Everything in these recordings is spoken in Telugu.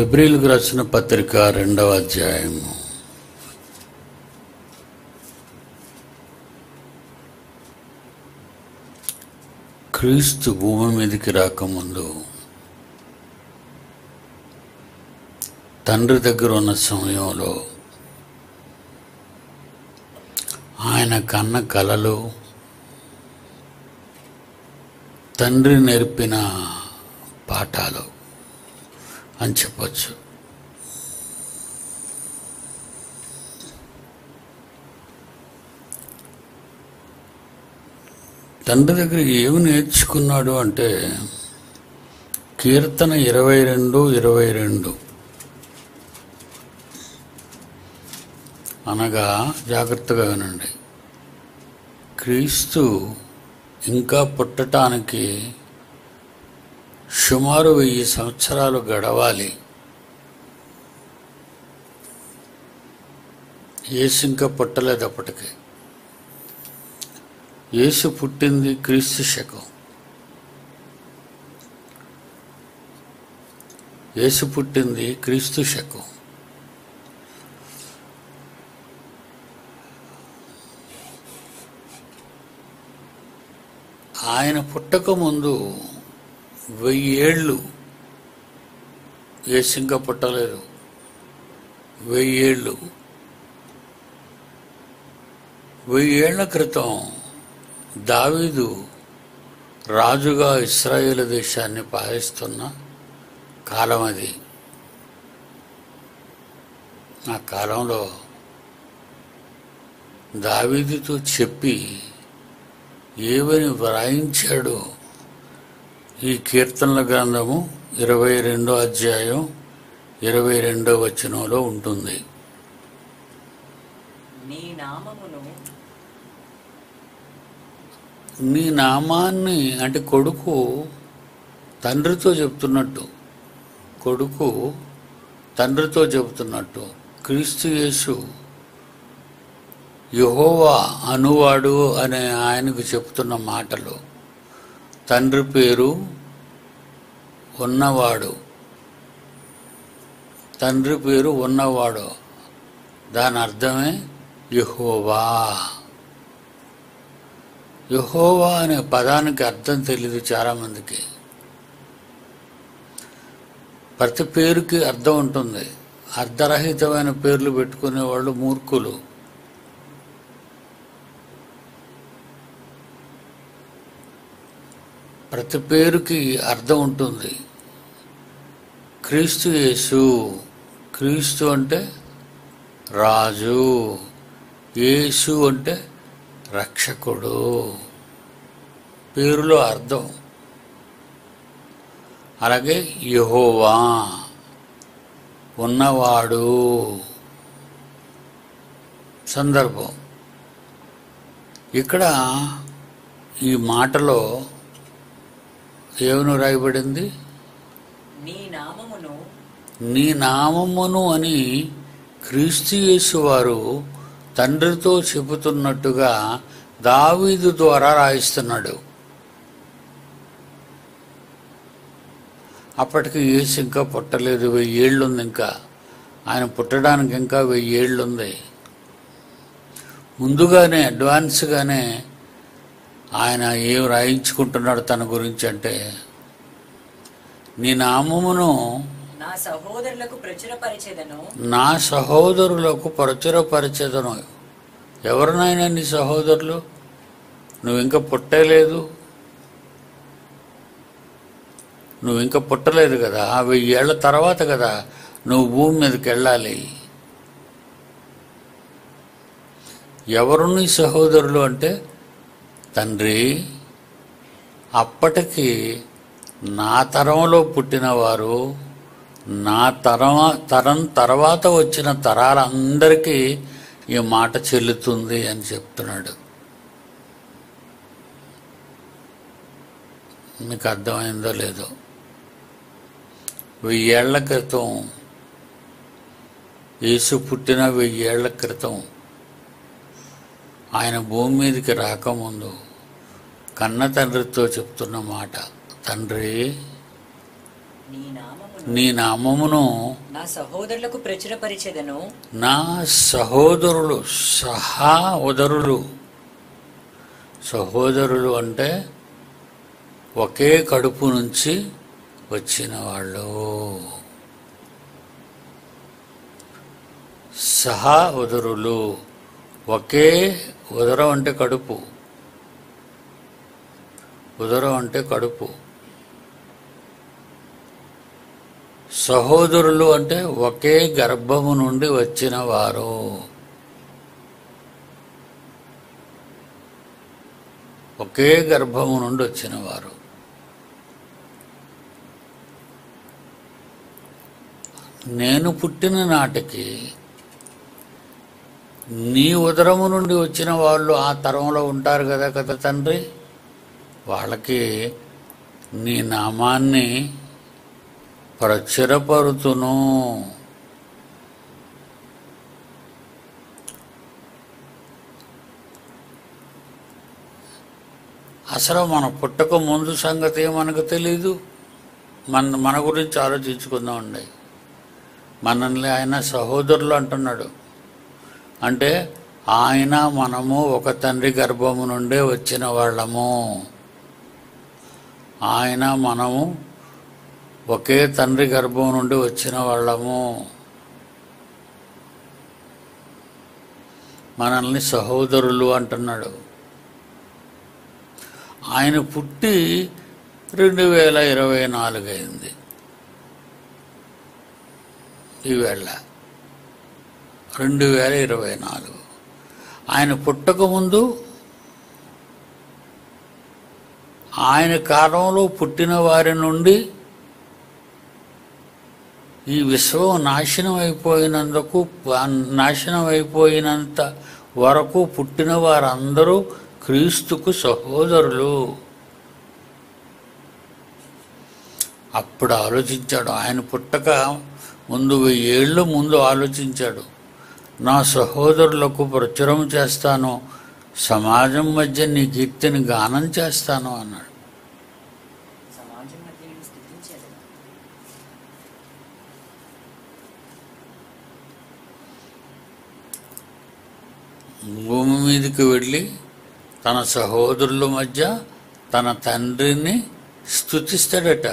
ఫిబ్రిల్కు రాసిన పత్రిక రెండవ అధ్యాయము క్రీస్తు భూమి మీదకి రాకముందు తండ్రి దగ్గర ఉన్న సమయంలో ఆయన కన్న కలలు తండ్రి నేర్పిన పాఠాలు అని చెప్పచ్చు తండ్రి దగ్గర ఏమి నేర్చుకున్నాడు అంటే కీర్తన ఇరవై రెండు ఇరవై రెండు అనగా జాగ్రత్తగా వినండి క్రీస్తు ఇంకా పుట్టటానికి సుమారు వెయ్యి సంవత్సరాలు గడవాలి యేసు ఇంకా పుట్టలేదు అప్పటికి యేసు పుట్టింది క్రీస్తు శకం యేసు పుట్టింది క్రీస్తు శకం ఆయన పుట్టక ముందు వెయ్యేళ్ళు యేసు ఇంకా పుట్టలేదు వెయ్యేళ్ళు వెయ్యేళ్ల క్రితం దావీదు రాజుగా ఇస్రాయేల్ దేశాన్ని పాలిస్తున్న కాలం అది ఆ కాలంలో దావీదుతో చెప్పి ఏవని వ్రాయించాడో ఈ కీర్తనల గ్రంథము ఇరవై రెండో అధ్యాయం ఇరవై రెండో వచనంలో ఉంటుంది నీ నామమును నీ నామాన్ని అంటే కొడుకు తండ్రితో చెప్తున్నట్టు కొడుకు తండ్రితో చెబుతున్నట్టు క్రీస్తు యేసు యహోవా అనువాడు అనే ఆయనకు చెప్తున్న మాటలు తండ్రి పేరు ఉన్నవాడు తండ్రి పేరు ఉన్నవాడు దాని అర్థమే యహోవా యహోవా అనే పదానికి అర్థం తెలియదు చాలామందికి ప్రతి పేరుకి అర్థం ఉంటుంది అర్ధరహితమైన పేర్లు పెట్టుకునే వాళ్ళు మూర్ఖులు ప్రతి పేరుకి అర్థం ఉంటుంది క్రీస్తు యేసు క్రీస్తు అంటే రాజు యేసు అంటే రక్షకుడు పేరులో అర్థం అలాగే యహోవా ఉన్నవాడు సందర్భం ఇక్కడ ఈ మాటలో ఏమని రాయబడింది నీ నామమును నీ నామమును అని క్రీస్తు యేసు వారు తండ్రితో చెబుతున్నట్టుగా దావీదు ద్వారా రాయిస్తున్నాడు అప్పటికి యేసు ఇంకా పుట్టలేదు వెయ్యి ఏళ్ళు ఉంది ఇంకా ఆయన పుట్టడానికి ఇంకా వెయ్యి ఏళ్ళు ఉంది ముందుగానే అడ్వాన్స్గానే ఆయన ఏం రాయించుకుంటున్నాడు తన గురించి అంటే నీ నామమును నా సహోదరులకు ప్రచురపరిచెదను నా సహోదరులకు ప్రచురపరిచేదను ఎవరినైనా నీ సహోదరులు నువ్వు ఇంకా పుట్టలేదు నువ్వు ఇంకా పుట్టలేదు కదా ఆ వెయ్యి ఏళ్ల తర్వాత కదా నువ్వు భూమి మీదకి వెళ్ళాలి ఎవరు నీ సహోదరులు అంటే తండ్రి అప్పటికి నా తరంలో పుట్టినవారు నా తరం తరం తర్వాత వచ్చిన తరాలందరికీ ఈ మాట చెల్లుతుంది అని చెప్తున్నాడు మీకు అర్థమైందో లేదో వెయ్యేళ్ల క్రితం యేసు పుట్టిన వెయ్యేళ్ల క్రితం ఆయన భూమి మీదకి రాకముందు కన్న తండ్రితో చెప్తున్న మాట తండ్రి నీ నామమును నామమును నీ నామమును నా సహోదరులకు ప్రచురపరిచెదను నా సహోదరులు సహా ఉదరులు సహోదరులు అంటే ఒకే కడుపు నుంచి వచ్చిన వాళ్ళు సహా ఉదరులు ఒకే ఉదరం అంటే కడుపు ఉదరం అంటే కడుపు సహోదరులు అంటే ఒకే గర్భము నుండి వచ్చిన వారు ఒకే గర్భము నుండి వచ్చిన వారు నేను పుట్టిన నాటికి నీ ఉదరము నుండి వచ్చిన వాళ్ళు ఆ తరంలో ఉంటారు కదా కదా తండ్రి వాళ్ళకి నీ నామాన్ని ప్రచురపరుతును అసలు మన పుట్టక ముందు సంగతి మనకు తెలీదు మన మన గురించి ఆలోచించుకుందాం అండి మనల్ని ఆయన సహోదరులు అంటున్నాడు అంటే ఆయన మనము ఒక తండ్రి గర్భము నుండే వచ్చిన వాళ్ళము ఆయన మనము ఒకే తండ్రి గర్భం నుండి వచ్చిన వాళ్ళము మనల్ని సహోదరులు అంటున్నాడు ఆయన పుట్టి రెండు వేల ఇరవై నాలుగు అయింది ఈవేళ రెండు వేల ఇరవై నాలుగు ఆయన పుట్టకముందు ఆయన కాలంలో పుట్టిన వారి నుండి ఈ విశ్వం నాశనం అయిపోయినందుకు నాశనం అయిపోయినంత వరకు పుట్టిన వారందరూ క్రీస్తుకు సహోదరులు అప్పుడు ఆలోచించాడు ఆయన పుట్టక ముందు వెయ్యేళ్ళు ముందు ఆలోచించాడు నా సహోదరులకు ప్రచురం చేస్తాను సమాజం మధ్య నీ కీర్తిని గానం చేస్తాను అన్నాడు సమాజం మధ్య నేను స్థుతించేదను భూమి మీదకి వెళ్ళి తన సహోదరుల మధ్య తన తండ్రిని స్థుతిస్తాడట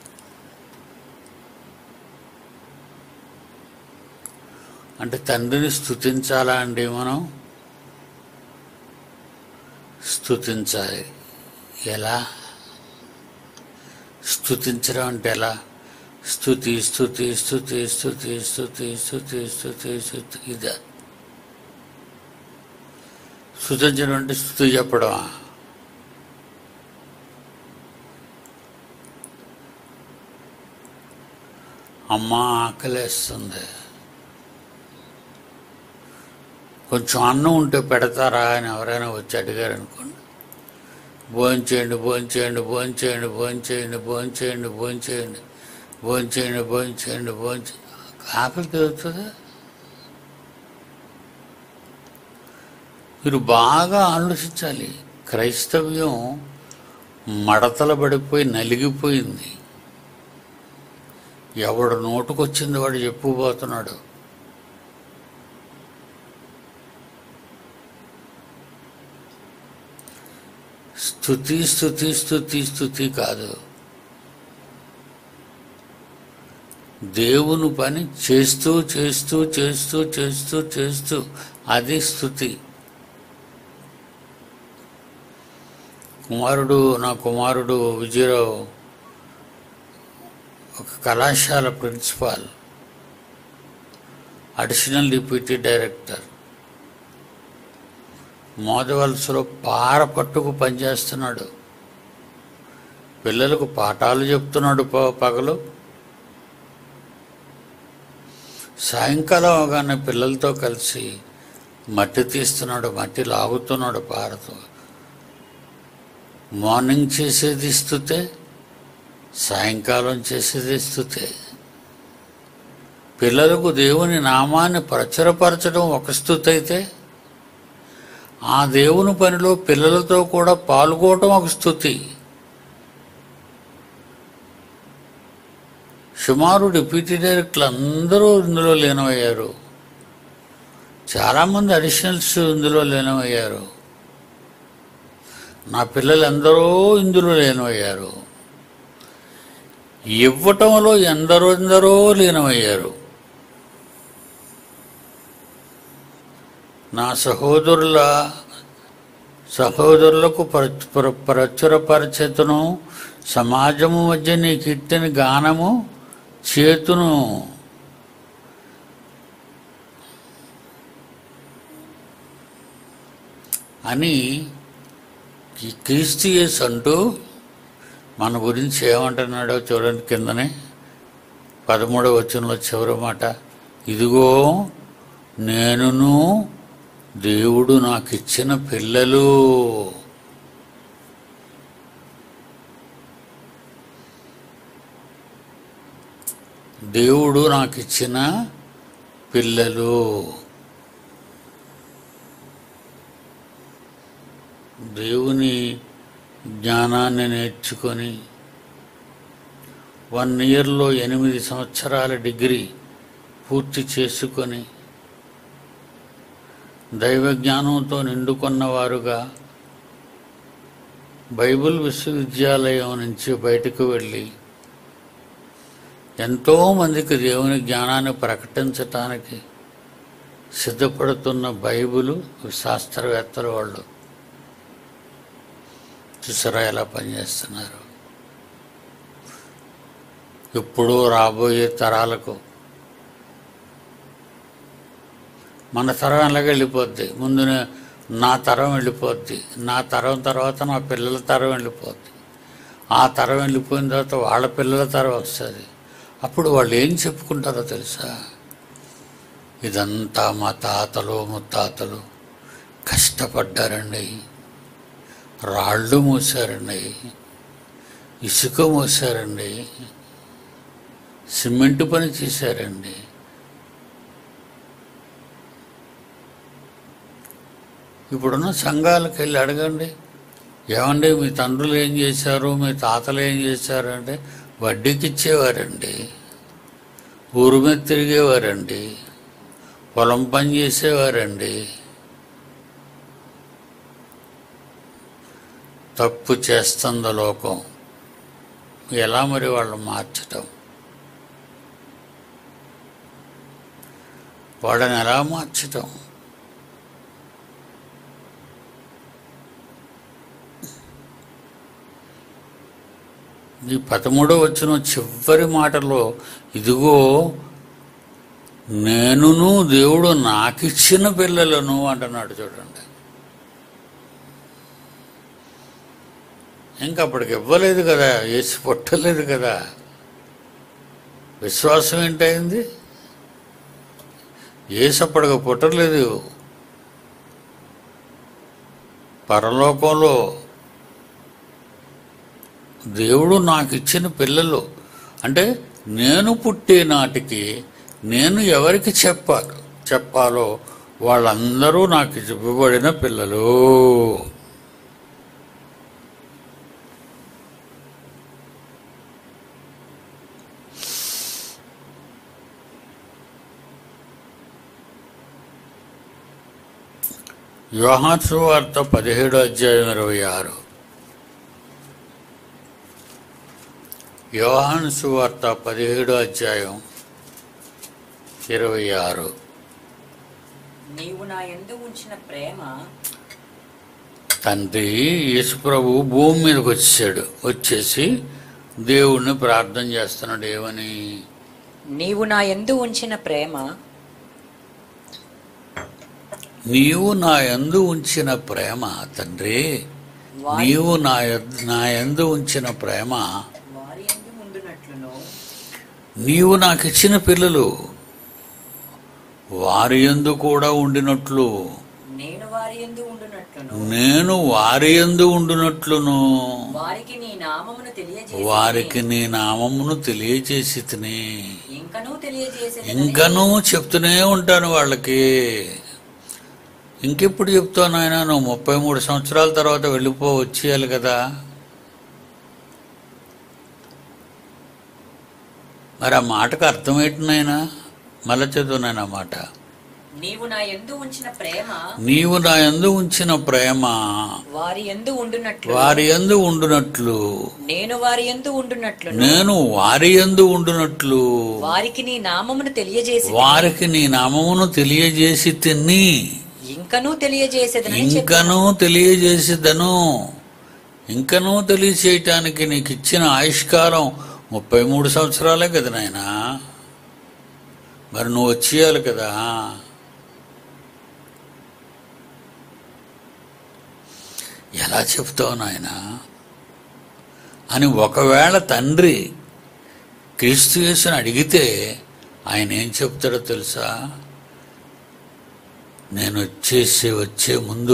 అంటే తండ్రిని స్థుతించాలా అండి మనం స్థుతించాలి ఎలా స్థుతించడం అంటే ఎలా స్థుతి స్థుతి స్థుతి స్థుతి స్థుతి స్థుతి స్థుతి స్థుతి ఇదే స్థుతించడం అంటే స్థుతి చెప్పడమా అమ్మ ఆకలేస్తుంది కొంచెం అన్నం ఉంటే పెడతారా అని ఎవరైనా వచ్చి అడిగారు అనుకోండి భోంచేయండి భోంచేయండి భోంచేయండి భోంచేయండి భోంచేయండి భోంచేయండి భోంచేయండి భోంచేయండి భోంచే ఆకలి తిరుగుతుందా మీరు బాగా ఆలోచించాలి క్రైస్తవ్యం మడతల పడిపోయి నలిగిపోయింది ఎవడు నోటుకొచ్చింది వాడు చెప్పుపోతున్నాడు స్థుతి స్థుతి స్థుతి స్థుతి కాదు దేవుని పని చేస్తూ చేస్తూ చేస్తూ చేస్తూ చేస్తూ అది స్థుతి కుమారుడు నా కుమారుడు విజయరావు ఒక కళాశాల ప్రిన్సిపాల్ అడిషనల్ డిప్యూటీ డైరెక్టర్ మోదవలసలో పార పట్టుకు పనిచేస్తున్నాడు పిల్లలకు పాఠాలు చెప్తున్నాడు ప- పగలు సాయంకాలం అవగానే పిల్లలతో కలిసి మట్టి తీస్తున్నాడు మట్టి లాగుతున్నాడు పారతో మార్నింగ్ చేసేది స్థుతే సాయంకాలం చేసేది స్థుతే పిల్లలకు దేవుని నామాన్ని ప్రచురపరచడం ఒక స్థుతి అయితే ఆ దేవుని పనిలో పిల్లలతో కూడా పాల్గొనడం ఒక స్థుతి సుమారు డిప్యూటీ డైరెక్టర్లు అందరూ ఇందులో లీనమయ్యారు చాలామంది అడిషనల్స్ ఇందులో లీనమయ్యారు నా పిల్లలందరూ ఇందులో లీనమయ్యారు ఇవ్వటంలో ఎందరో ఎందరో లీనమయ్యారు నా సహోదరుల సహోదరులకు ప్ర- ప్ర- ప్రచురపరచతును సమాజము మధ్య నీ కీర్తిని గానము చేతును అని ఈ క్రీస్తు యేసు అంటూ మన గురించి ఏమంటున్నాడో చూడండి కిందనే పదమూడవ వచనంలో చివరి మాట ఇదిగో నేనును దేవుడు నాకు ఇచ్చిన పిల్లలు దేవుడు నాకు ఇచ్చిన పిల్లలు దేవుని జ్ఞానాన్ని నేర్చుకొని వన్ ఇయర్లో ఎనిమిది సంవత్సరాల డిగ్రీ పూర్తి చేసుకొని దైవ జ్ఞానంతో నిండుకున్నవారుగా బైబిల్ విశ్వవిద్యాలయం నుంచి బయటకు వెళ్ళి ఎంతో మందికి దేవుని జ్ఞానాన్ని ప్రకటించటానికి సిద్ధపడుతున్న బైబిలు శాస్త్రవేత్తల వాళ్ళు చూసారా ఎలా పనిచేస్తున్నారు ఇప్పుడు రాబోయే తరాలకు మన తరం ఎలాగ వెళ్ళిపోద్ది ముందు నే- నా తరం వెళ్ళిపోద్ది నా తరం తర్వాత నా పిల్లల తరం వెళ్ళిపోద్ది ఆ తరం వెళ్ళిపోయిన తర్వాత వాళ్ళ పిల్లల తరం వస్తుంది అప్పుడు వాళ్ళు ఏం చెప్పుకుంటారో తెలుసా ఇదంతా మా తాతలు ముత్తాతలు కష్టపడ్డారండి రాళ్ళు మూసారండి ఇసుక మూసారండి సిమెంట్ పని చేశారండి ఇప్పుడున్న సంఘాలకు వెళ్ళి అడగండి ఏమండి మీ తండ్రులు ఏం చేశారు మీ తాతలు ఏం చేశారు అంటే వడ్డీకి ఇచ్చేవారండి ఊరు మీద తిరిగేవారండి పొలం పని చేసేవారండి తప్పు చేస్తుంది లోకం ఎలా మరి వాళ్ళు మార్చటం వాళ్ళని ఎలా మార్చటం ఈ పదమూడో వచ్చిన చివరి మాటలో ఇదిగో నేనును దేవుడు నాకిచ్చిన పిల్లలను అంటున్నాడు చూడండి ఇంకా అప్పటికి ఇవ్వలేదు కదా వేసి పుట్టలేదు కదా విశ్వాసం ఏంటైంది ఏసు అప్పటికి పుట్టలేదు పరలోకంలో దేవుడు నాకు ఇచ్చిన పిల్లలు అంటే నేను పుట్టే నాటికి నేను ఎవరికి చెప్పాలి చెప్పాలో వాళ్ళందరూ నాకు చెప్పబడిన పిల్లలు యోహాన్సు వార్త పదిహేడు అధ్యాయం ఇరవై ఆరు యోహాను సువార్త పదిహేడు అధ్యాయం ఇరవై ఆరు నీవు నా యందు ఉంచిన ప్రేమ తండ్రి యేసుప్రభు భూమి మీదకి వచ్చాడు వచ్చేసి దేవుణ్ణి ప్రార్థన చేస్తున్నాడు ఏమని నీవు నా యందు ఉంచిన ప్రేమ నీవు నా యందు ఉంచిన ప్రేమ తండ్రి వారి నీవు నా యొద్- నా యందు ఉంచిన ప్రేమ వారి యందు ఉండునట్లును నీవు నాకు ఇచ్చిన పిల్లలు వారి యందు కూడా ఉండినట్లు నేను వారి యందు ఉండునట్లును నేను వారి యందు ఉండునట్లును వారికి నీ నామమును తెలియజేసి వారికి నీ నామమును తెలియచేసి తిని ఇంకనూ తెలియజేసి ఇంకనూ చెప్తూనే ఉంటాను వాళ్ళకి ఇంకెప్పుడు చెప్తాను ఆయన నువ్వు ముప్పై మూడు సంవత్సరాల తర్వాత వెళ్ళిపో వచ్చేయాలి కదా మరి ఆ మాటకు అర్థం ఏంటి నాయనా మళ్ళా చదువునాను ఆ మాట నీవు నా ఎందు ఉంచిన ప్రేమ నీవు నా యందు ఉంచిన ప్రేమ వారి ఎందు ఉండునట్లు వారి యందు ఉండునట్లు నేను వారి ఎందు ఉండునట్లు నేను వారి యందు ఉండునట్లు వారికి నీ నామమును తెలియజేసి వారికి నీ నామమును తెలియజేసి తిని ఇంకనూ తెలియజేసేదనని చెప్పి ఇంకనూ తెలియజేసిదను ఇంకనూ తెలియచేయటానికి నీకు ఇచ్చిన ఆయుష్కాలం ముప్పై మూడు సంవత్సరాలే కదా నాయనా మరి నువ్వు వచ్చేయాలి కదా ఎలా చెప్తావు నాయనా అని ఒకవేళ తండ్రి క్రీస్తు యేసుని అడిగితే ఆయన ఏం చెప్తాడో తెలుసా నేను వచ్చేసి వచ్చే ముందు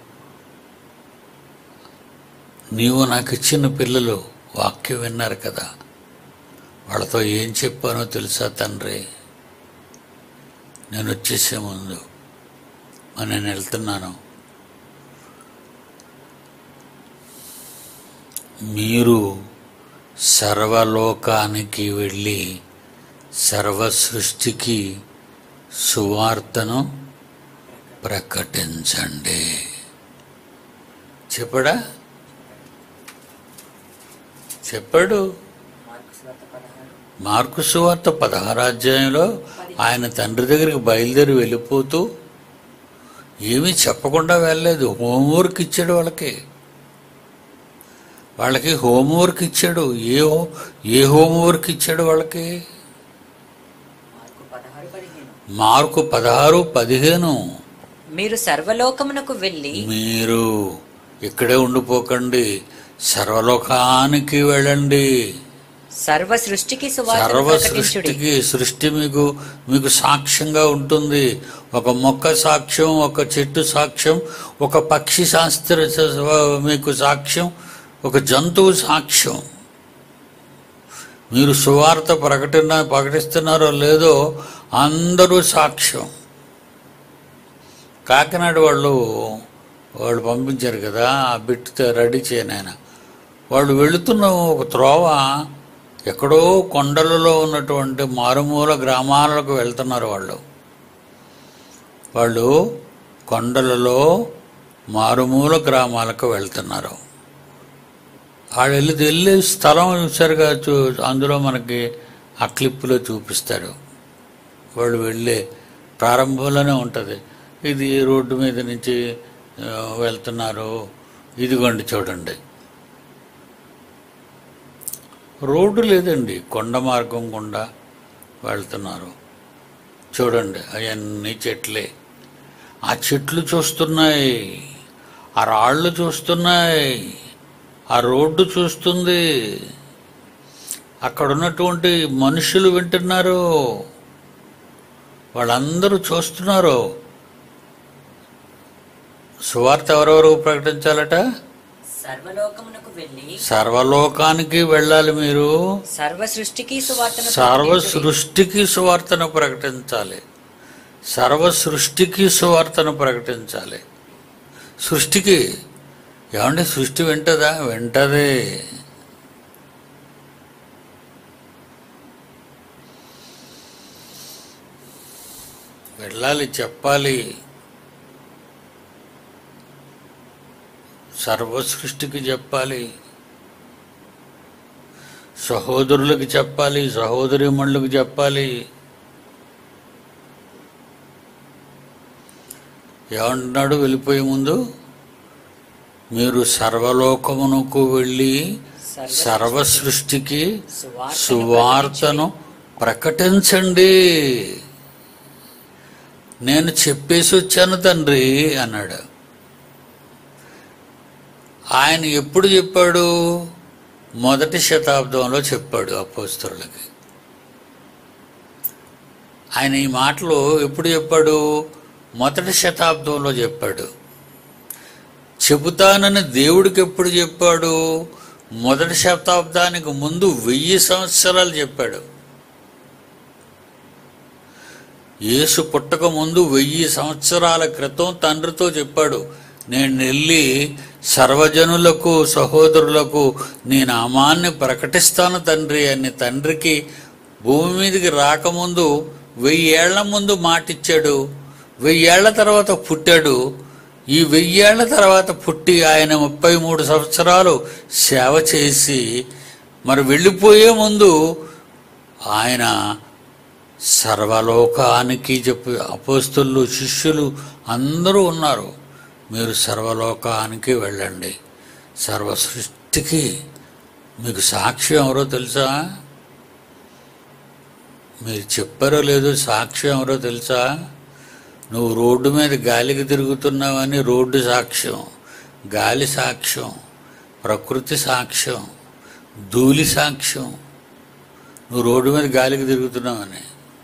నీవు నాకు ఇచ్చిన పిల్లలు వాక్యం విన్నారు కదా వాళ్ళతో ఏం చెప్పానో తెలుసా తండ్రి నేను వచ్చేసే ముందు మరి నేను వెళ్తున్నాను మీరు సర్వలోకానికి వెళ్ళి సర్వ సృష్టికి సువార్తను ప్రకటించండి చెప్పడా చెప్పాడు మార్కు సువార్త పదహారు. మార్కు సువార్త పదహారు అధ్యాయంలో ఆయన తండ్రి దగ్గరికి బయలుదేరి వెళ్ళిపోతూ ఏమీ చెప్పకుండా వెళ్ళలేదు హోంవర్క్ ఇచ్చాడు వాళ్ళకి వాళ్ళకి హోంవర్క్ ఇచ్చాడు ఏ హో- ఏ హోంవర్క్ ఇచ్చాడు వాళ్ళకి మార్కు పదహారు పదిహేను మార్కు పదహారు పదిహేను మీరు సర్వలోకమునకు వెళ్ళి మీరు ఇక్కడే ఉండిపోకండి సర్వలోకానికి వెళ్ళండి సర్వ సృష్టికి సువార్తను సర్వ ప్రకటించుడి సృష్టికి సృష్టి మీకు మీకు సాక్ష్యంగా ఉంటుంది ఒక మొక్క సాక్ష్యం ఒక చెట్టు సాక్ష్యం ఒక పక్షి శాస్త్ర మీకు సాక్ష్యం ఒక జంతువు సాక్ష్యం మీరు సువార్త ప్రకటన ప్రకటిస్తున్నారో లేదో అందరూ సాక్ష్యం కాకినాడ వాళ్ళు వాళ్ళు పంపించారు కదా ఆ బిట్ రెడీ చేయను ఆయన వాళ్ళు వెళుతున్న ఒక త్రోవ ఎక్కడో కొండలలో ఉన్నటువంటి మారుమూల గ్రామాలకు వెళ్తున్నారు వాళ్ళు వాళ్ళు కొండలలో మారుమూల గ్రామాలకు వెళ్తున్నారు వాళ్ళు వెళ్ళి వెళ్ళే స్థలం చూసారుగా చూ అందులో మనకి ఆ క్లిప్పులో చూపిస్తాడు వాళ్ళు వెళ్ళే ప్రారంభంలోనే ఉంటుంది ఇది రోడ్డు మీద నుంచి ఆ, వెళ్తున్నారు ఇదిగోండి చూడండి రోడ్డు లేదండి కొండ మార్గం గుండా వెళ్తున్నారు చూడండి అవన్నీ చెట్లే ఆ చెట్లు చూస్తున్నాయి ఆ రాళ్ళు చూస్తున్నాయి ఆ రోడ్డు చూస్తుంది అక్కడ ఉన్నటువంటి మనుషులు వింటున్నారు వాళ్ళందరూ చూస్తున్నారు సువార్త ఎవరెవరు ప్రకటించాలట సర్వలోకమునకు వెళ్ళి సర్వలోకానికి వెళ్ళాలి మీరు సర్వ సృష్టికి సువార్తను సర్వ ప్రకటించుడి. సృష్టికి సువార్తను ప్రకటించాలి సర్వ సృష్టికి సువార్తను ప్రకటించాలి సృష్టికి ఏమండి సృష్టి వింటదా వింటదే వెళ్ళాలి చెప్పాలి సర్వ సృష్టికి చెప్పాలి సహోదరులకు చెప్పాలి సహోదరిమణులకు చెప్పాలి ఏమంటున్నాడు వెళ్ళిపోయే ముందు మీరు సర్వలోకమునకు వెళ్ళి సర్వ సర్వ సృష్టికి సువార్తను సువార్తను ప్రకటించండి నేను చెప్పేసి వచ్చాను తండ్రి అన్నాడు ఆయన ఎప్పుడు చెప్పాడు మొదటి శతాబ్దంలో చెప్పాడు అపోస్తరులకి ఆయన ఈ మాటలు ఎప్పుడు చెప్పాడు మొదటి శతాబ్దంలో చెప్పాడు చెబుతానని దేవుడికి ఎప్పుడు చెప్పాడు మొదటి శతాబ్దానికి ముందు వెయ్యి సంవత్సరాలు చెప్పాడు యేసు పుట్టక ముందు వెయ్యి సంవత్సరాల క్రితం తండ్రితో చెప్పాడు నేను వెళ్ళి సర్వజనులకు సహోదరులకు నీ నామాన్ని ప్రకటిస్తాను తండ్రి అని తండ్రికి భూమి మీదకి రాకముందు వెయ్యేళ్ల ముందు మాటిచ్చాడు వెయ్యేళ్ల తర్వాత పుట్టాడు ఈ వెయ్యేళ్ల తర్వాత పుట్టి ఆయన ముప్పై మూడు సంవత్సరాలు సేవ చేసి మరి వెళ్ళిపోయే ముందు ఆయన సర్వలోకానికి చెప్పి అపోస్తులు శిష్యులు అందరూ ఉన్నారు మీరు సర్వలోకానికి వెళ్ళండి సర్వ సృష్టికి మీకు సాక్ష్యం ఎవరో తెలుసా మీరు చెప్పారో లేదో సాక్ష్యం ఎవరో తెలుసా నువ్వు రోడ్డు మీద గాలికి తిరుగుతున్నావని రోడ్డు సాక్ష్యం గాలి సాక్ష్యం ప్రకృతి సాక్ష్యం ధూళి సాక్ష్యం నువ్వు రోడ్డు మీద గాలికి తిరుగుతున్నావని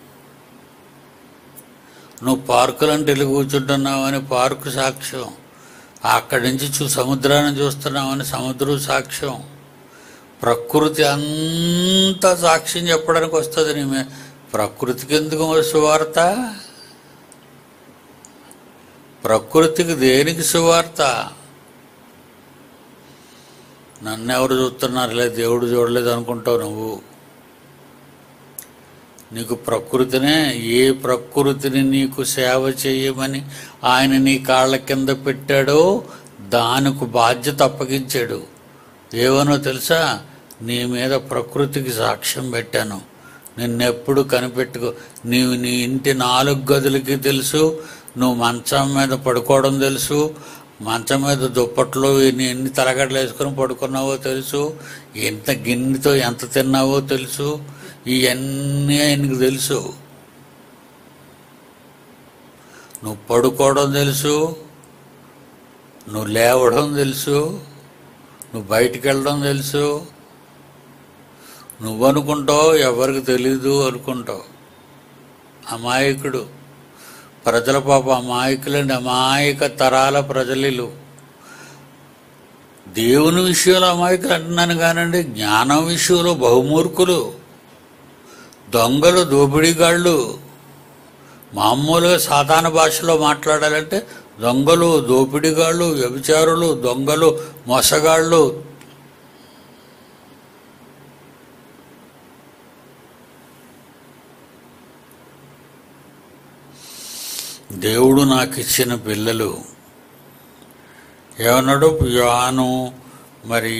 నువ్వు పార్కులంటే వెళ్ళి కూర్చుంటున్నావని పార్కు సాక్ష్యం అక్కడి నుంచి చూ సముద్రాన్ని చూస్తున్నామని సముద్రం సాక్ష్యం ప్రకృతి అంతా సాక్ష్యం చెప్పడానికి వస్తుంది నీ మీద ప్రకృతికి ఎందుకు సువార్త ప్రకృతికి దేనికి సువార్త నన్ను ఎవరు చూస్తున్నారులే దేవుడు చూడలేదు అనుకుంటావు నువ్వు నీకు ప్రకృతినే ఏ ప్రకృతిని నీకు సేవ చేయమని ఆయన నీ కాళ్ళ కింద పెట్టాడో దానికి బాధ్యత అప్పగించాడు ఏవనో తెలుసా నీ మీద ప్రకృతికి సాక్ష్యం పెట్టాను నిన్నెప్పుడు కనిపెట్టుకో నీవు నీ ఇంటి నాలుగు గదులకి తెలుసు నువ్వు మంచం మీద పడుకోవడం తెలుసు మంచం మీద దుప్పట్లో ఎన్ని ఎన్ని తలగడలు వేసుకొని పడుకున్నావో తెలుసు ఎంత గిన్నెతో ఎంత తిన్నావో తెలుసు ఇవన్నీ ఆయనకు తెలుసు నువ్వు పడుకోవడం తెలుసు నువ్వు లేవడం తెలుసు నువ్వు బయటికి వెళ్ళడం తెలుసు నువ్వు అనుకుంటావు ఎవరికి తెలీదు అనుకుంటావు అమాయకుడు ప్రజల పాప అమాయకులండి అమాయక తరాల ప్రజలు దేవుని విషయంలో అమాయకులు అంటున్నాను కానండి జ్ఞానం విషయంలో బహుమూర్ఖులు దొంగలు దోపిడీగాళ్ళు మామూలుగా సాధారణ భాషలో మాట్లాడాలంటే దొంగలు దోపిడీగాళ్ళు వ్యభిచారులు దొంగలు మోసగాళ్ళు దేవుడు నాకు ఇచ్చిన పిల్లలు ఏమన్నాడు యోహాను మరి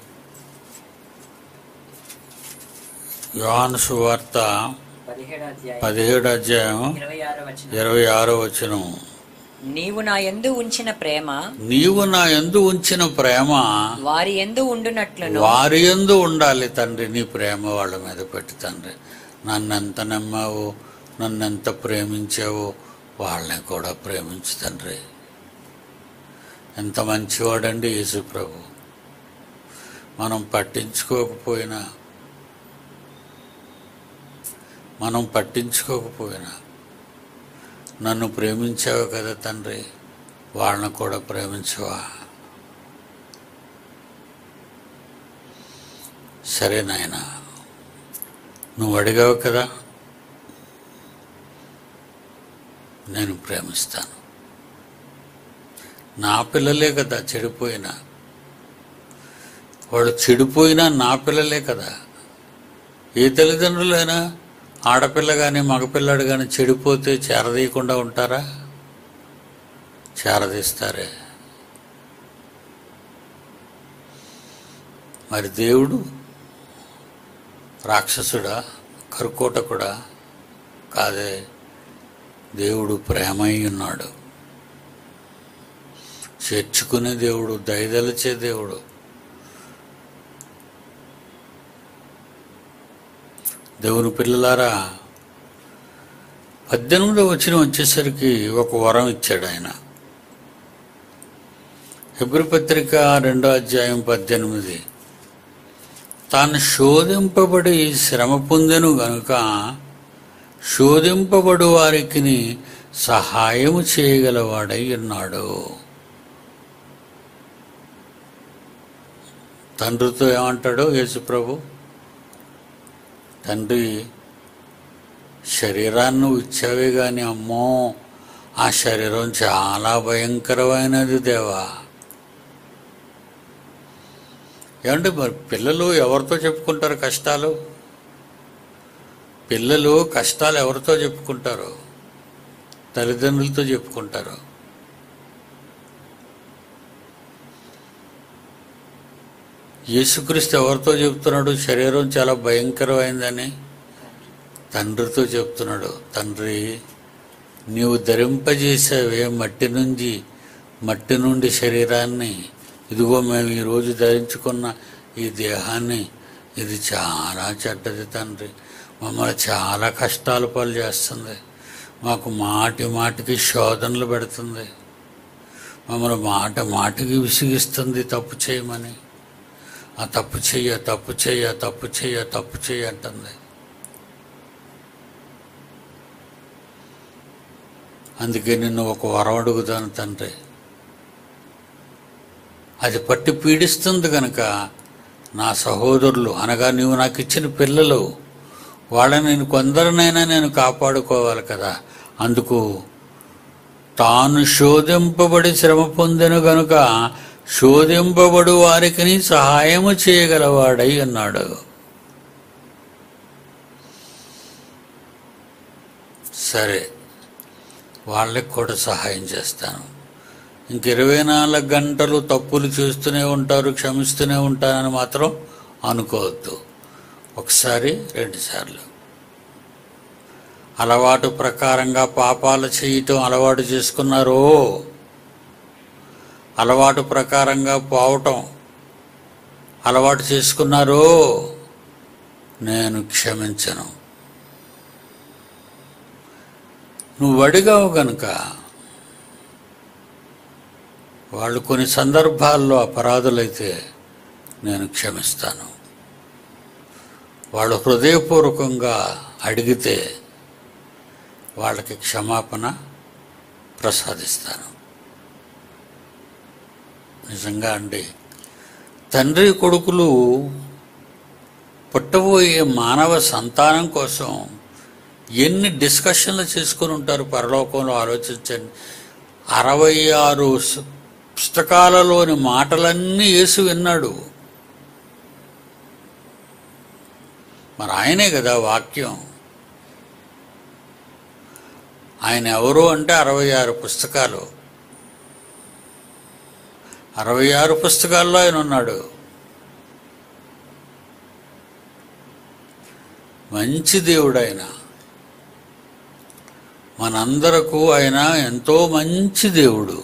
యోహాను సువార్త పదిహేడు అధ్యాయం పదిహేడు అధ్యాయం ఇరవై ఆరో వచనం ఇరవై ఆరో వచనం నీవు నా యందు ఉంచిన ప్రేమ నీవు నా ఎందు ఉంచిన ప్రేమ వారి యందు ఉండునట్లును వారి ఎందు ఉండాలి తండ్రి నీ ప్రేమ వాళ్ళ మీద పెట్టి తండ్రి నన్నెంత నమ్మావో నన్నెంత ప్రేమించావో వాళ్ళని కూడా ప్రేమించు తండ్రి ఎంత మంచివాడండి యేసు ప్రభు మనం పట్టించుకోకపోయినా మనం పట్టించుకోకపోయినా నన్ను ప్రేమించావు కదా తండ్రి వాళ్ళని కూడా ప్రేమించవా సరే నాయన నువ్వు అడిగావు కదా నేను ప్రేమిస్తాను నా పిల్లలే కదా చెడిపోయినా వాళ్ళు చెడిపోయినా నా పిల్లలే కదా ఏ తల్లిదండ్రులైనా ఆడపిల్ల కానీ మగపిల్లాడు కానీ చెడిపోతే చేరదీయకుండా ఉంటారా చేరదీస్తారే మరి దేవుడు రాక్షసుడా కరుకోటకుడా కాదే దేవుడు ప్రేమై ఉన్నాడు చేర్చుకునే దేవుడు దయదలిచే దేవుడు దేవుని పిల్లలారా పద్దెనిమిదో వచ్చిన వచ్చేసరికి ఒక వరం ఇచ్చాడు ఆయన హెబ్రి పత్రిక రెండో అధ్యాయం పద్దెనిమిది తాను శోధింపబడి శ్రమ పొందెను గనుక శోధింపబడు వారికి సహాయము చేయగలవాడై ఉన్నాడు తండ్రితో ఏమంటాడు యేసుప్రభు తండ్రి శరీరాన్ని నువ్వు ఇచ్చావే కానీ అమ్మో ఆ శరీరం చాలా భయంకరమైనది దేవా ఏమంటే మరి పిల్లలు ఎవరితో చెప్పుకుంటారు కష్టాలు పిల్లలు కష్టాలు ఎవరితో చెప్పుకుంటారు తల్లిదండ్రులతో చెప్పుకుంటారు యేసుక్రీస్తు ఎవరితో చెప్తున్నాడు శరీరం చాలా భయంకరమైందని తండ్రితో చెప్తున్నాడు తండ్రి నీవు ధరింపజేసావే మట్టి నుంచి మట్టి నుండి శరీరాన్ని ఇదిగో మేము ఈరోజు ధరించుకున్న ఈ దేహాన్ని ఇది చాలా చెడ్డది తండ్రి మమ్మల్ని చాలా కష్టాలు పాలు చేస్తుంది మాకు మాటి మాటికి శోధనలు పెడుతుంది మమ్మల్ని మాట మాటికి విసిగిస్తుంది తప్పు చేయమని ఆ తప్పు చెయ్య తప్పు చెయ్య తప్పు చెయ్య తప్పు చెయ్య అంటుంది అందుకే నిన్ను ఒక వరం అడుగుతాను తండ్రి అది పట్టి పీడిస్తుంది కనుక నా సహోదరులు అనగా నీవు నాకు ఇచ్చిన పిల్లలు వాళ్ళని నేను కొందరినైనా నేను కాపాడుకోవాలి కదా అందుకు తాను శోధింపబడి శ్రమ పొందెను గనుక శోధింపబడు వారికి సహాయము చేయగలవాడై అన్నాడు సరే వాళ్ళకి కూడా సహాయం చేస్తాను ఇంక ఇరవై నాలుగు గంటలు తప్పులు చేస్తూనే ఉంటారు క్షమిస్తూనే ఉంటానని మాత్రం అనుకోవద్దు ఒకసారి రెండుసార్లు అలవాటు ప్రకారంగా పాపాలు చేయటం అలవాటు చేసుకున్నారో అలవాటు ప్రకారంగా పోవటం అలవాటు చేసుకున్నారో నేను క్షమించను నువ్వు అడిగావు గనుక వాళ్ళు కొన్ని సందర్భాల్లో అపరాధులైతే నేను క్షమిస్తాను వాళ్ళు హృదయపూర్వకంగా అడిగితే వాళ్ళకి క్షమాపణ ప్రసాదిస్తాను నిజంగా అండి తండ్రి కొడుకులు పుట్టబోయే మానవ సంతానం కోసం ఎన్ని డిస్కషన్లు చేసుకుని ఉంటారు పరలోకంలో ఆలోచించండి అరవై ఆరు స్- పుస్తకాలలోని మాటలన్నీ యేసు విన్నాడు మరి ఆయనే కదా వాక్యం ఆయన ఎవరు అంటే అరవై ఆరు పుస్తకాలు అరవై ఆరు పుస్తకాల్లో ఆయన ఉన్నాడు మంచి దేవుడు ఆయన మనందరకు ఆయన ఎంతో మంచి దేవుడు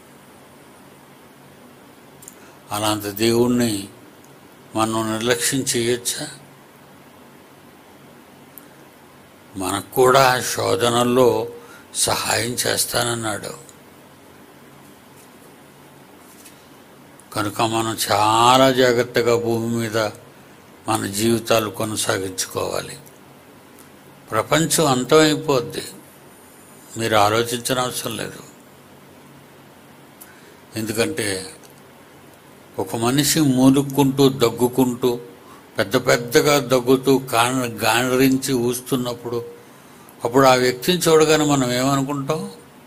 అలాంటి దేవుణ్ణి మనం నిర్లక్ష్యం చేయొచ్చా మనకు కూడా శోధనల్లో సహాయం చేస్తానన్నాడు కనుక మనం చాలా జాగ్రత్తగా భూమి మీద మన జీవితాలు కొనసాగించుకోవాలి ప్రపంచం అంతమైపోద్ది మీరు ఆలోచించిన అవసరం లేదు ఎందుకంటే ఒక మనిషి మూలుక్కుంటూ దగ్గుకుంటూ పెద్ద పెద్దగా దగ్గుతూ కాణ గాండ్రించి ఊస్తున్నప్పుడు అప్పుడు ఆ వ్యక్తిని చూడగానే మనం ఏమనుకుంటాం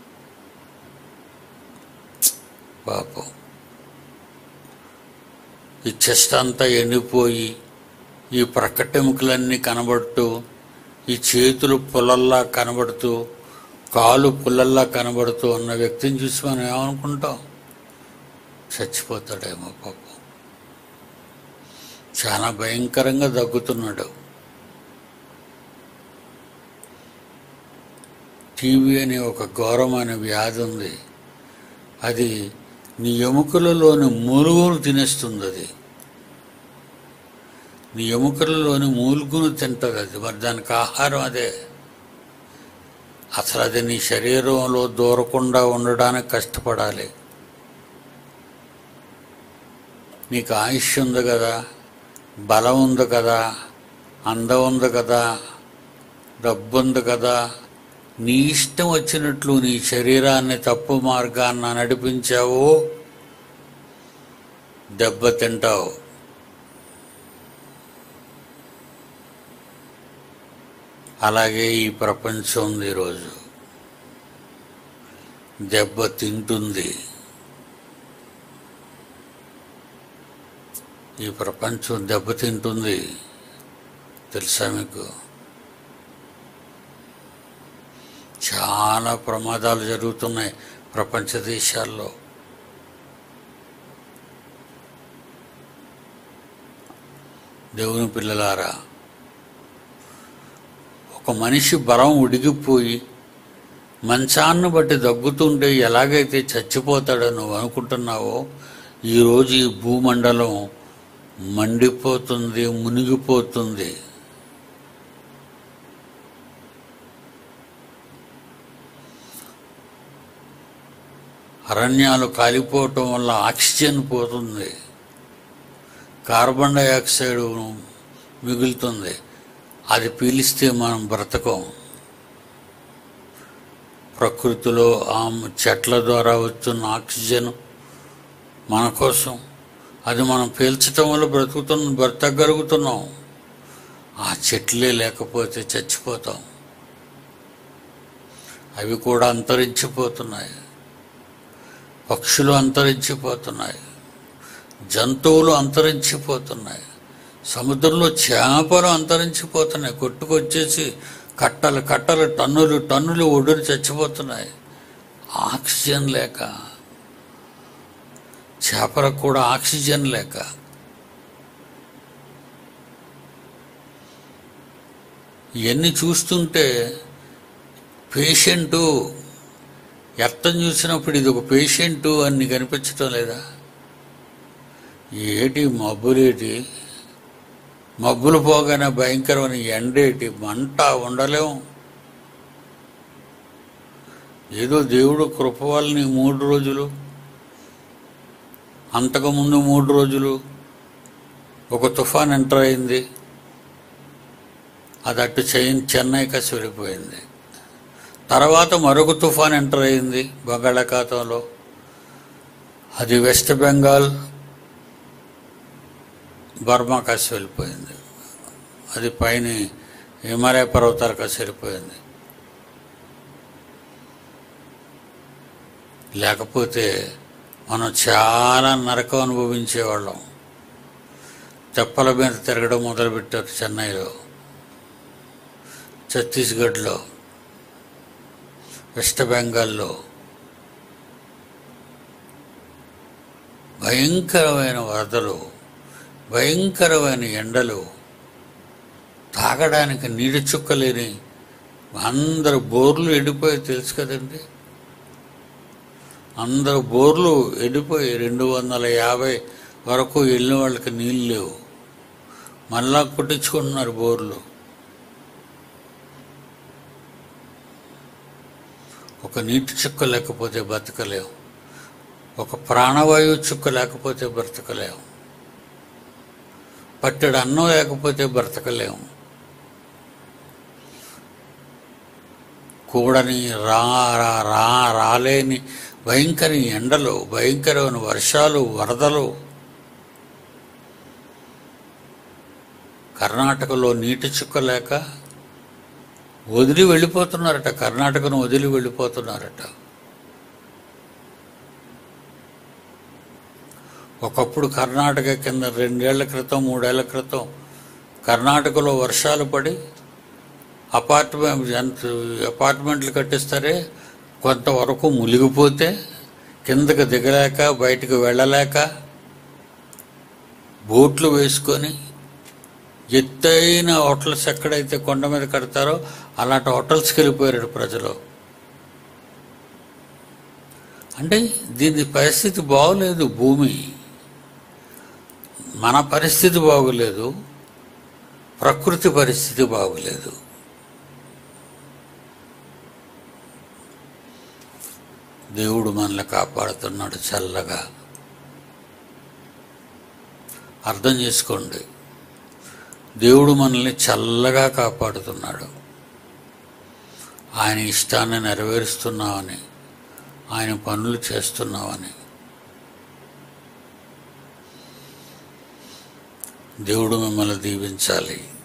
పాపం ఈ చెస్ట్ అంతా ఎండిపోయి ఈ ప్రక్కటెముకలన్నీ కనబడుతూ ఈ చేతులు పుల్లల్లా కనబడుతూ కాలు పుల్లల్లా కనబడుతూ ఉన్న వ్యక్తిని చూసి మనం ఏమనుకుంటాం చచ్చిపోతాడేమో పాపం చాలా భయంకరంగా దగ్గుతున్నాడు టీవీ అనే ఒక ఘోరమైన వ్యాధి ఉంది అది నీ ఎముకలలోని మూలుగును తినేస్తుంది అది నీ ఎముకలలోని మూలుగును తింటుంది అది మరి దానికి ఆహారం అదే అసలు అది నీ శరీరంలో దూరకుండా ఉండడానికి కష్టపడాలి నీకు ఆయుష్ ఉంది కదా బలం ఉంది కదా అందం ఉంది కదా డబ్బు ఉంది కదా నీ ఇష్టం వచ్చినట్లు నీ శరీరాన్ని తప్పు మార్గాన్న నడిపించావు దెబ్బతింటావు అలాగే ఈ ప్రపంచం ఉంది ఈరోజు దెబ్బ తింటుంది ఈ ప్రపంచం దెబ్బతింటుంది తెలుసా మీకు చాలా ప్రమాదాలు జరుగుతున్నాయి ప్రపంచ దేశాల్లో దేవుని పిల్లలారా ఒక మనిషి బలం ఉడిగిపోయి మంచాన్ని బట్టి దగ్గుతుంటే ఎలాగైతే చచ్చిపోతాడో నువ్వు అనుకుంటున్నావో ఈరోజు ఈ భూమండలం మండిపోతుంది మునిగిపోతుంది అరణ్యాలు కాలిపోవటం వల్ల ఆక్సిజన్ పోతుంది కార్బన్ డైఆక్సైడ్ మిగులుతుంది అది పీలిస్తే మనం బ్రతకం ప్రకృతిలో ఆ చెట్ల ద్వారా వస్తున్న ఆక్సిజన్ మన కోసం అది మనం పీల్చటం వల్ల బ్రతుకుతున్న బ్రతకగలుగుతున్నాం ఆ చెట్లే లేకపోతే చచ్చిపోతాం అవి కూడా అంతరించిపోతున్నాయి పక్షులు అంతరించిపోతున్నాయి జంతువులు అంతరించిపోతున్నాయి సముద్రంలో చేపలు అంతరించిపోతున్నాయి కొట్టుకొచ్చేసి కట్టలు కట్టలు టన్నులు టన్నులు ఒడ్డుని చచ్చిపోతున్నాయి ఆక్సిజన్ లేక చేపలకు కూడా ఆక్సిజన్ లేక ఇవన్నీ చూస్తుంటే పేషెంటు ఎత్తం చూసినప్పుడు ఇది ఒక పేషెంటు అని నీకు అనిపించటం లేదా ఏటి మబ్బులేటి మబ్బులు పోగానే భయంకరమైన ఎండేటి మంట ఉండలేం ఏదో దేవుడు కృప వల్ల ఈ మూడు రోజులు అంతకుముందు మూడు రోజులు ఒక తుఫాన్ ఎంటర్ అయింది అది అటు చెయ్యి చెన్నై కసి వెళ్ళిపోయింది తర్వాత మరొక తుఫాన్ ఎంటర్ అయింది బంగాళాఖాతంలో అది వెస్ట్ బెంగాల్ బర్మా కాసి వెళ్ళిపోయింది అది పైన హిమాలయ పర్వతాల కాసి వెళ్ళిపోయింది లేకపోతే మనం చాలా నరకం అనుభవించేవాళ్ళం తెప్పల మీద తిరగడం మొదలుపెట్టారు చెన్నైలో ఛత్తీస్గఢ్లో వెస్ట్ బెంగాల్లో భయంకరమైన వరదలు భయంకరమైన ఎండలు తాగడానికి నీటి చుక్కలేని అందరు బోర్లు ఎండిపోయి తెలుసు కదండి అందరు బోర్లు ఎండిపోయి రెండు వందల యాభై వరకు వెళ్ళిన వాళ్ళకి నీళ్ళు లేవు మళ్ళా కొట్టించుకుంటున్నారు బోర్లు ఒక నీటి చుక్క లేకపోతే బ్రతకలేవు ఒక ప్రాణవాయువు చుక్క లేకపోతే బ్రతకలేము పట్టెడు అన్నం లేకపోతే బ్రతకలేము కూడని రా రా రా రాలేని భయంకర ఎండలు భయంకరమైన వర్షాలు వరదలు కర్ణాటకలో నీటి చుక్క లేక వదిలి వెళ్ళిపోతున్నారట కర్ణాటకను వదిలి వెళ్ళిపోతున్నారట ఒకప్పుడు కర్ణాటక కింద రెండేళ్ల క్రితం మూడేళ్ల క్రితం కర్ణాటకలో వర్షాలు పడి అపార్ట్మెంట్ ఎంత అపార్ట్మెంట్లు కట్టిస్తారే కొంతవరకు మునిగిపోతే కిందకి దిగలేక బయటకు వెళ్ళలేక బోట్లు వేసుకొని ఎత్తైన హోటల్స్ ఎక్కడైతే కొండ మీద కడతారో అలాంటి హోటల్స్కి వెళ్ళిపోయారు ప్రజలు అంటే దీని పరిస్థితి బాగోలేదు భూమి మన పరిస్థితి బాగోలేదు ప్రకృతి పరిస్థితి బాగోలేదు దేవుడు మనల్ని కాపాడుతున్నాడు చల్లగా అర్థం చేసుకోండి దేవుడు మనల్ని చల్లగా కాపాడుతున్నాడు ఆయన ఇష్టాన్ని నెరవేరుస్తున్నామని ఆయన పనులు చేస్తున్నామని దేవుడు మిమ్మల్ని దీవించాలి